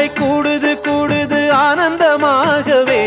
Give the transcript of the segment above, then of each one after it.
தோள்களை கூடுது கூடுது ஆனந்தமாகவே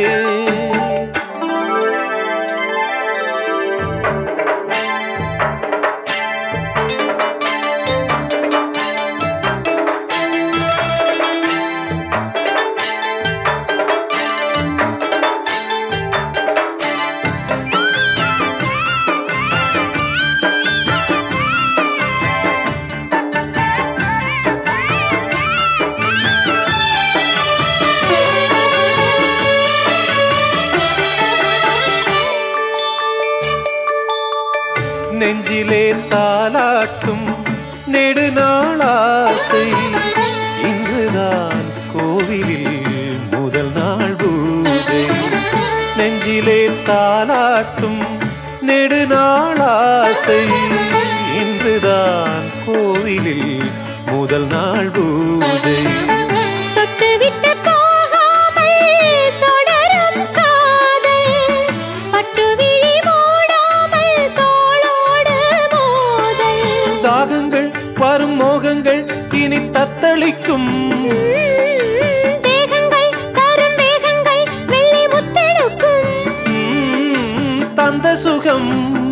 நெஞ்சிலே தாலாட்டும் நெடுநாளாசை இன்றுதான் கோவிலில் முதல் நாள் பூஜை நெஞ்சிலே தாலாட்டும் நெடுநாளாசை இன்றுதான் கோவிலில் முதல் நாள் பூஜை தொட்டுவிட்டு போகாமல் தொடரும் காதல் பட்டுவிழி மூடாமல் தோளோடு மோதல் தாகங்கள் வரும் மோகங்கள் இனி தத்தளிக்கும் தேகங்கள் தரும் வேகங்கள் வெள்ளி முத்தெடுக்கும் ம், தந்த சுகம்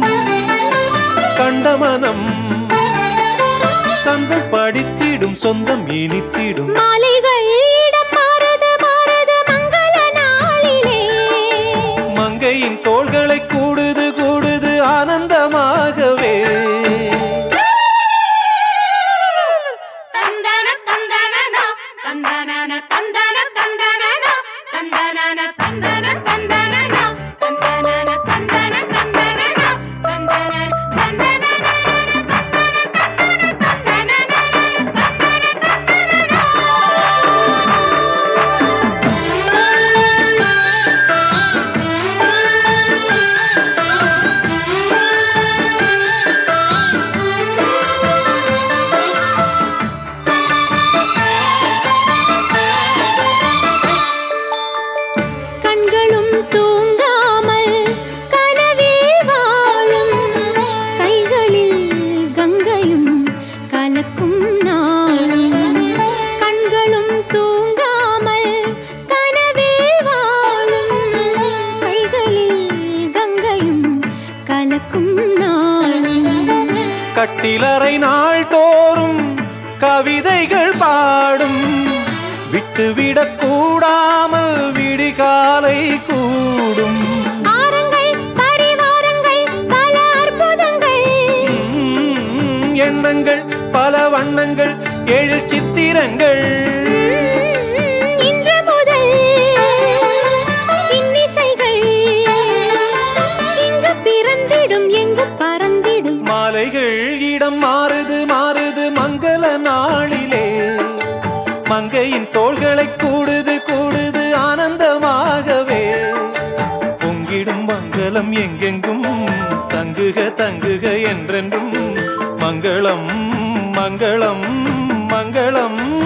கண்ட மனம் சந்தம் படித்திடும் சொந்தம் இனித்திடும் மாலைகள் இடம் மாறுது மாறுது மங்கள நாளிலே மங்கையின் தோள்களை கூடுது கூடுது ஆனந்தமாகவே தந்தன தந்தனனா தந்தனன தந்தன தந்தனனா தந்தனன தந்தன தந்தனனா தந்தனன தந்தன தந்தனனா தந்தனன தந்தனன கண்களும் தூங்காமல் கனவில் வாழும் கைகளில் கங்கையும் கலக்கும் நாளும் கண்களும் தூங்காமல் கனவில் வாழும் கைகளில் கங்கையும் கலக்கும் நாளும் கட்டிலறை நாள் தோறும் கவிதைகள் பாடும் விட்டுவிடக் கூடாமல் விடிகாலை கூடும் ஆரங்கள் பரிவாரங்கள் பல அற்புதங்கள் ம், எண்ணங்கள் பல வண்ணங்கள் ஏழு சித்திரங்கள் இன்று முதல் இன்னிசைகள் இங்கு பிறந்திடும் எங்கு பறந்திடும் மாலைகள் இடம் மாறுது மாறுது மங்கள நாளிலே மங்கையின் தோள்களை கூடுது கூடுது ஆனந்தமாகவே பொங்கிடும் மங்களம் எங்கெங்கும் தங்குக தங்குக என்றென்றும் மங்களம் மங்களம் மங்களம்